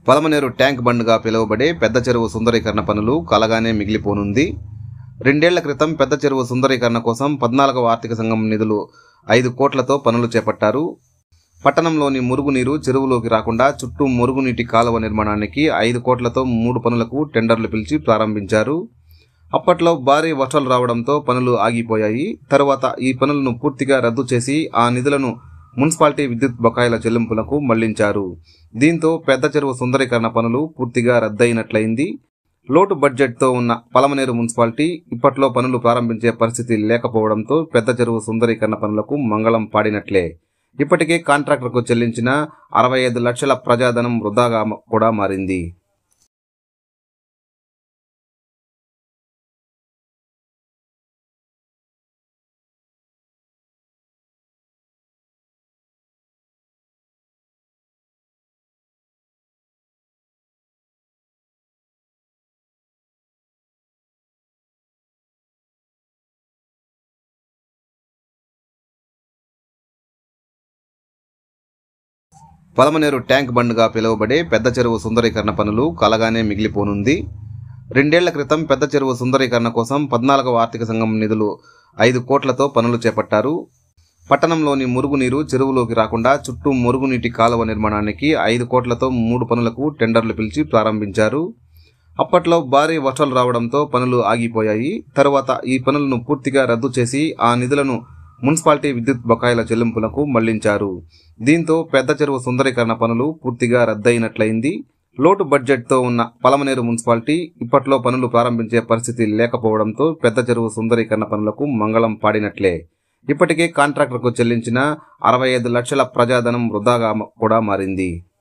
Palamaner tank బండ్గా పిలువబడే పెద్ద చెరువు సుందరీకరణ పనులు కలగానే మిగిలిపోనుంది రెండేళ్ల క్రితం పెద్ద చెరువు సుందరీకరణ కోసం పద్నాలుగవ ఆర్థిక సంఘం నిధులు ఐదు కోట్లతో పనులు చేపట్టారు పట్టణంలోని మురుగునీరు చెరువులోకి రాకుండా చుట్టూ మురుగునీటి కాలువ నిర్మాణానికి ఐదు కోట్లతో మూడు పనులకు టెండర్లు పిలిచి ప్రారంభించారు అప్పట్లో భారీ వర్షాలు రావడంతో పనులు ఆగిపోయాయి తరువాత ఈ పనులను పూర్తిగా రద్దు చేసి ఆ నిధులను మున్సిపాలిటీ విద్యుత్ బకాయిల చెల్లింపులకు మళ్లించారు దీంతో పెద్ద చెరువు సుందరీకరణ పనులు పూర్తిగా రద్దయినట్లయింది లోటు బడ్జెట్తో ఉన్న పలమనేరు మున్సిపాలిటీ ఇప్పట్లో పనులు ప్రారంభించే పరిస్థితి లేకపోవడంతో పెద్ద చెరువు సుందరీకరణ పనులకు మంగళం పాడినట్లే ఇప్పటికే కాంట్రాక్టర్కు చెల్లించిన అరవై ఐదు లక్షల ప్రజాధనం వృధాగా కూడా మారింది పలమనేరు ట్యాంక్ బండ్గా పిలువబడే పెద్ద చెరువు సుందరీకరణ పనులు కలగానే మిగిలిపోనుంది రెండేళ్ల క్రితం పెద్ద చెరువు సుందరీకరణ కోసం పద్నాలుగవ ఆర్థిక సంఘం నిధులు ఐదు కోట్లతో పనులు చేపట్టారు పట్టణంలోని మురుగునీరు చెరువులోకి రాకుండా చుట్టూ మురుగునీటి కాలువ నిర్మాణానికి ఐదు కోట్లతో మూడు పనులకు టెండర్లు పిలిచి ప్రారంభించారు అప్పట్లో భారీ వర్షాలు రావడంతో పనులు ఆగిపోయాయి తరువాత ఈ పనులను పూర్తిగా రద్దు చేసి ఆ నిధులను మున్సిపాలిటీ విద్యుత్ బకాయిల చెల్లింపులకు మళ్లించారు దీంతో పెద్ద చెరువు సుందరీకరణ పనులు పూర్తిగా రద్దయినట్లయింది లోటు బడ్జెట్తో ఉన్న పలమనేరు మున్సిపాలిటీ ఇప్పట్లో పనులు ప్రారంభించే పరిస్థితి లేకపోవడంతో పెద్ద చెరువు సుందరీకరణ పనులకు మంగళం పాడినట్లే ఇప్పటికే కాంట్రాక్టర్కు చెల్లించిన అరవై ఐదు లక్షల ప్రజాధనం వృధాగా కూడా మారింది